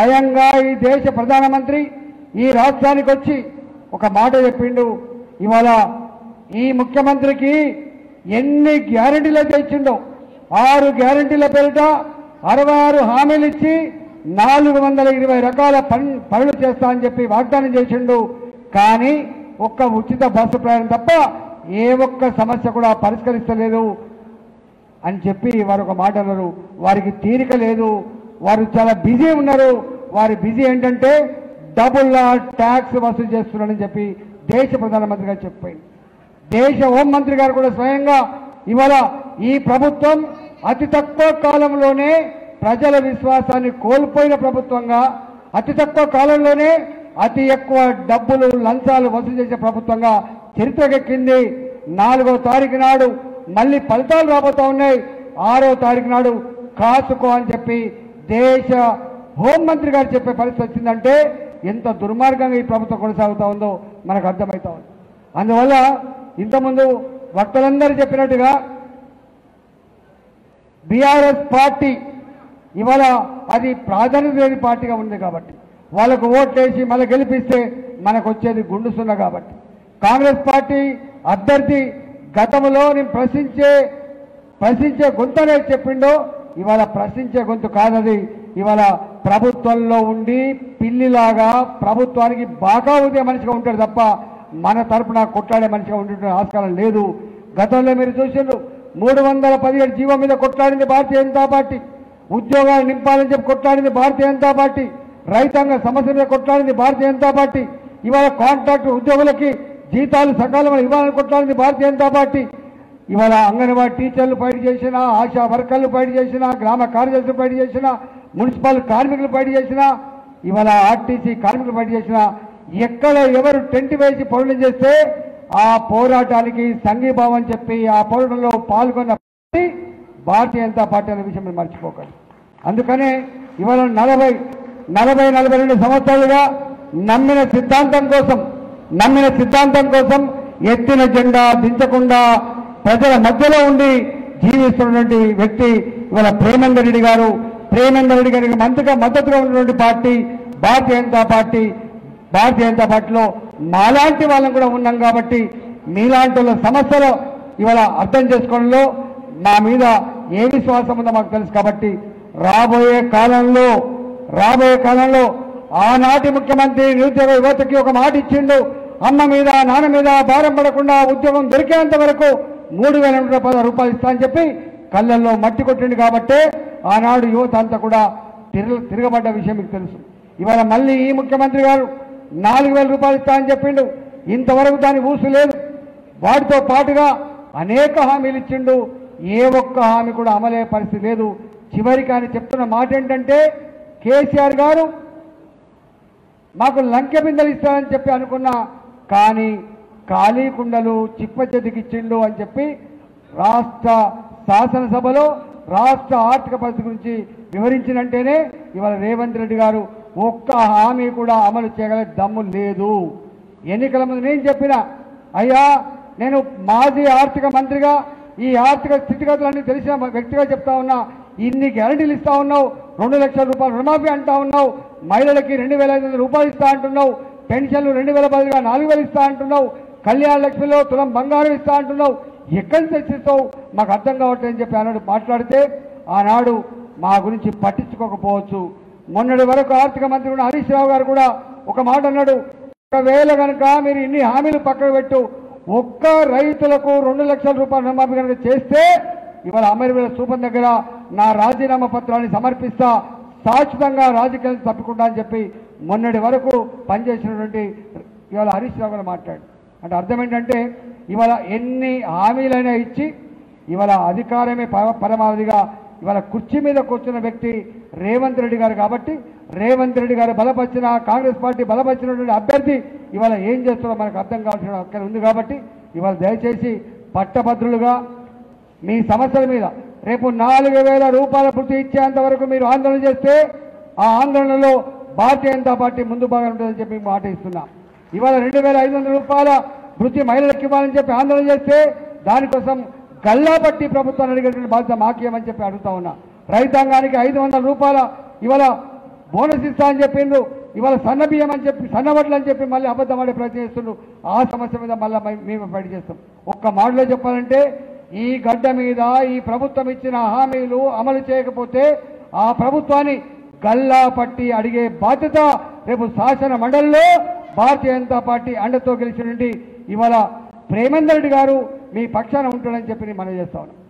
స్వయంగా ఈ దేశ ప్రధానమంత్రి ఈ రాష్ట్రానికి వచ్చి ఒక మాట చెప్పిండు ఇవాళ ఈ ముఖ్యమంత్రికి ఎన్ని గ్యారంటీలు అయితే ఇచ్చిండో ఆరు గ్యారంటీల పేరిట అరవై ఆరు హామీలు ఇచ్చి నాలుగు వందల ఇరవై రకాల పన్ పనులు చేస్తా అని చెప్పి వాగ్దానం చేసిండు కానీ ఒక్క ఉచిత బస్సు ప్రయాణం తప్ప ఏ ఒక్క సమస్య కూడా పరిష్కరిస్తలేదు అని చెప్పి వారు ఒక మాట అన్నారు వారికి తీరిక లేదు వారు చాలా బిజీ ఉన్నారు వారి బిజీ ఏంటంటే డబుల్ ట్యాక్స్ వసూలు చేస్తున్నారని చెప్పి దేశ ప్రధానమంత్రి గారు చెప్పారు దేశ హోంమంత్రి గారు కూడా స్వయంగా ఇవాళ ఈ ప్రభుత్వం అతి తక్కువ కాలంలోనే ప్రజల విశ్వాసాన్ని కోల్పోయిన ప్రభుత్వంగా అతి తక్కువ కాలంలోనే అతి ఎక్కువ డబ్బులు లంచాలు వసూలు చేసే ప్రభుత్వంగా చరిత్రకెక్కింది నాలుగో తారీఖు నాడు మళ్ళీ ఫలితాలు రాబోతా ఉన్నాయి ఆరో తారీఖు నాడు కాసుకో అని చెప్పి దేశ హోంమంత్రి గారు చెప్పే పరిస్థితి వచ్చిందంటే ఎంత దుర్మార్గంగా ఈ ప్రభుత్వం కొనసాగుతా ఉందో మనకు అర్థమవుతా ఉంది అందువల్ల ఇంతకుముందు వక్తలందరూ చెప్పినట్టుగా బీఆర్ఎస్ పార్టీ ఇవాళ అది ప్రాధాన్యత లేని పార్టీగా ఉంది కాబట్టి వాళ్ళకు ఓట్లేసి మళ్ళీ గెలిపిస్తే మనకు వచ్చేది గుండు సున్న కాబట్టి కాంగ్రెస్ పార్టీ అభ్యర్థి గతంలో నేను ప్రశ్నించే ప్రశ్నించే గొంతు అనేది చెప్పిండో ఇవాళ ప్రశ్నించే గొంతు కాదది ఇవాళ ప్రభుత్వంలో ఉండి పిల్లిలాగా ప్రభుత్వానికి బాగా ఉదే మనిషిగా ఉంటాడు తప్ప మన తరపున కొట్లాడే మనిషిగా ఉండే ఆస్కారం లేదు గతంలో మీరు చూసిండ్రు మూడు వందల పదిహేడు జీవం మీద కొట్లాడింది భారతీయ జనతా పార్టీ ఉద్యోగాలు నింపాలని చెప్పి కొట్లాడింది భారతీయ జనతా పార్టీ రైతాంగ సమస్య మీద కొట్లాడింది భారతీయ జనతా పార్టీ ఇవాళ కాంట్రాక్ట్ ఉద్యోగులకి జీతాలు సకాలంలో ఇవ్వాలని కొట్లాడింది భారతీయ జనతా పార్టీ ఇవాళ అంగన్వాడీ టీచర్లు బయట చేసిన ఆశా వర్కర్లు బయట చేసిన గ్రామ కార్యదర్శులు బయట చేసిన మున్సిపల్ కార్మికులు బయట చేసిన ఇవాళ ఆర్టీసీ కార్మికులు బయట చేసిన ఎక్కడ ఎవరు టెంట్ వేసి పనులు చేస్తే ఆ పోరాటానికి సంఘీభావం చెప్పి ఆ పోరాటంలో పాల్గొన్న పార్టీ భారతీయ జనతా పార్టీ అనే విషయం మీరు మర్చిపోకండి అందుకనే ఇవాళ నలభై నలభై నలభై రెండు సంవత్సరాలుగా నమ్మిన సిద్ధాంతం కోసం నమ్మిన సిద్ధాంతం కోసం ఎత్తిన జెండా దించకుండా ప్రజల మధ్యలో ఉండి జీవిస్తున్నటువంటి వ్యక్తి ఇవాళ ప్రేమేందర్ రెడ్డి గారు ప్రేమేందర్ రెడ్డి గారికి మంత్రిగా మద్దతుగా ఉన్నటువంటి పార్టీ భారతీయ జనతా పార్టీ భారతీయ జనతా పార్టీలో మాలాంటి వాళ్ళం కూడా ఉన్నాం కాబట్టి మీలాంటి వాళ్ళ సమస్యలు ఇవాళ అర్థం చేసుకోవడంలో మా మీద ఏ విశ్వాసం ఉందో మాకు తెలుసు కాబట్టి రాబోయే కాలంలో రాబోయే కాలంలో ఆనాటి ముఖ్యమంత్రి నిరుద్యోగ యువతకి ఒక మాట ఇచ్చిండు అమ్మ మీద నాన్న మీద భారం పడకుండా ఉద్యోగం దొరికేంత వరకు మూడు వేల నూట పదహారు రూపాయలు ఇస్తా అని చెప్పి కళ్ళల్లో మట్టి కొట్టిండు కాబట్టే ఆనాడు యువత అంతా కూడా తిరగ తిరగబడ్డ విషయం మీకు తెలుసు ఇవాళ మళ్ళీ ఈ ముఖ్యమంత్రి గారు నాలుగు వేల రూపాయలు ఇస్తా అని చెప్పిండు ఇంతవరకు దాని ఊసు లేదు వాటితో పాటుగా అనేక హామీలు ఇచ్చిండు ఏ ఒక్క హామీ కూడా అమలయ్యే పరిస్థితి లేదు చివరికి ఆయన చెప్తున్న మాట ఏంటంటే కేసీఆర్ గారు మాకు లంకె బిందెలు ఇస్తారని చెప్పి అనుకున్నా కానీ ఖాళీ కుండలు చిప్ప చెతికిచ్చిండు అని చెప్పి రాష్ట్ర శాసనసభలో రాష్ట్ర ఆర్థిక పరిస్థితి గురించి వివరించినంటేనే ఇవాళ రేవంత్ రెడ్డి గారు ఒక్క హామీ కూడా అమలు చేయగల దమ్ము లేదు ఎన్నికల ముందు నేను చెప్పిన అయ్యా నేను మాజీ ఆర్థిక మంత్రిగా ఈ ఆర్థిక స్థితిగతులన్నీ తెలిసిన వ్యక్తిగా చెప్తా ఉన్నా ఇన్ని గ్యారంటీలు ఇస్తా ఉన్నావు రెండు లక్షల రూపాయలు రుణమాఫీ అంటా ఉన్నావు మహిళలకి రెండు వేల ఐదు వందల రూపాయలు ఇస్తా అంటున్నావు పెన్షన్లు రెండు వేల బదులుగా నాలుగు వేలు ఇస్తా అంటున్నావు కళ్యాణ లక్ష్మిలో తులం బంగారం ఇస్తా అంటున్నావు ఎక్కడి నుంచి తెచ్చిస్తావు మాకు అర్థం కావట్లేదు అని చెప్పి ఆనాడు మాట్లాడితే ఆనాడు మా గురించి పట్టించుకోకపోవచ్చు మొన్నటి వరకు ఆర్థిక మంత్రి కూడా హరీష్ రావు గారు కూడా ఒక మాట అన్నాడు ఒకవేళ కనుక మీరు ఇన్ని హామీలు పక్కకు పెట్టు ఒక్క రైతులకు రెండు లక్షల రూపాయల రుణమాఫీ కనుక చేస్తే ఇవాళ అమరవీర స్థూపం దగ్గర నా రాజీనామా పత్రాన్ని సమర్పిస్తా శాశ్వతంగా రాజకీయాలు తప్పకుండా అని చెప్పి మొన్నటి వరకు పనిచేసినటువంటి ఇవాళ హరీష్ రావు గారు మాట్లాడు అంటే అర్థం ఏంటంటే ఇవాళ ఎన్ని హామీలైనా ఇచ్చి ఇవాళ అధికారమే పర- పరమావధిగా ఇవాళ కుర్చీ మీద కూర్చున్న వ్యక్తి రేవంత్ రెడ్డి గారు కాబట్టి రేవంత్ రెడ్డి గారు బలపరిచిన కాంగ్రెస్ పార్టీ బలపరిచినటువంటి అభ్యర్థి ఇవాళ ఏం చేస్తారో మనకు అర్థం కావాల్సిన అక్కడ ఉంది కాబట్టి ఇవాళ దయచేసి పట్టభద్రులుగా మీ సమస్యల మీద రేపు నాలుగు వేల రూపాయల వృత్తి ఇచ్చేంత వరకు మీరు ఆందోళన చేస్తే ఆ ఆందోళనలో భారతీయ జనతా పార్టీ ముందు భాగం ఉంటుందని చెప్పి మాట ఇస్తున్నా ఇవాళ రెండు వేల ఐదు వందల రూపాయల వృత్తి మహిళలకు ఇవ్వాలని చెప్పి ఆందోళన చేస్తే దానికోసం గల్లా పట్టి ప్రభుత్వాన్ని అడిగేటువంటి బాధ్యత మాకేమని చెప్పి అడుగుతా ఉన్నా రైతాంగానికి ఐదు వందల రూపాయల ఇవాళ బోనస్ ఇస్తా అని చెప్పిండ్రు ఇవాళ సన్న బియ్యం అని చెప్పి సన్నవడ్లు అని చెప్పి మళ్ళీ అబద్ధం ఆడే ప్రయత్నం చేస్తుండ్రు ఆ సమస్య మీద మళ్ళీ మై- మేము బయట చేస్తాం ఒక్క మాటలో చెప్పాలంటే ఈ గడ్డ మీద ఈ ప్రభుత్వం ఇచ్చిన హామీలు అమలు చేయకపోతే ఆ ప్రభుత్వాన్ని గల్లా పట్టి అడిగే బాధ్యత రేపు శాసన మండలిలో భారతీయ జనతా పార్టీ అండతో గెలిచినండి ఇవాళ ప్రేమేందర్ రెడ్డి గారు మీ పక్షాన ఉంటాడని చెప్పి నేను మనం చేస్తా ఉన్నాను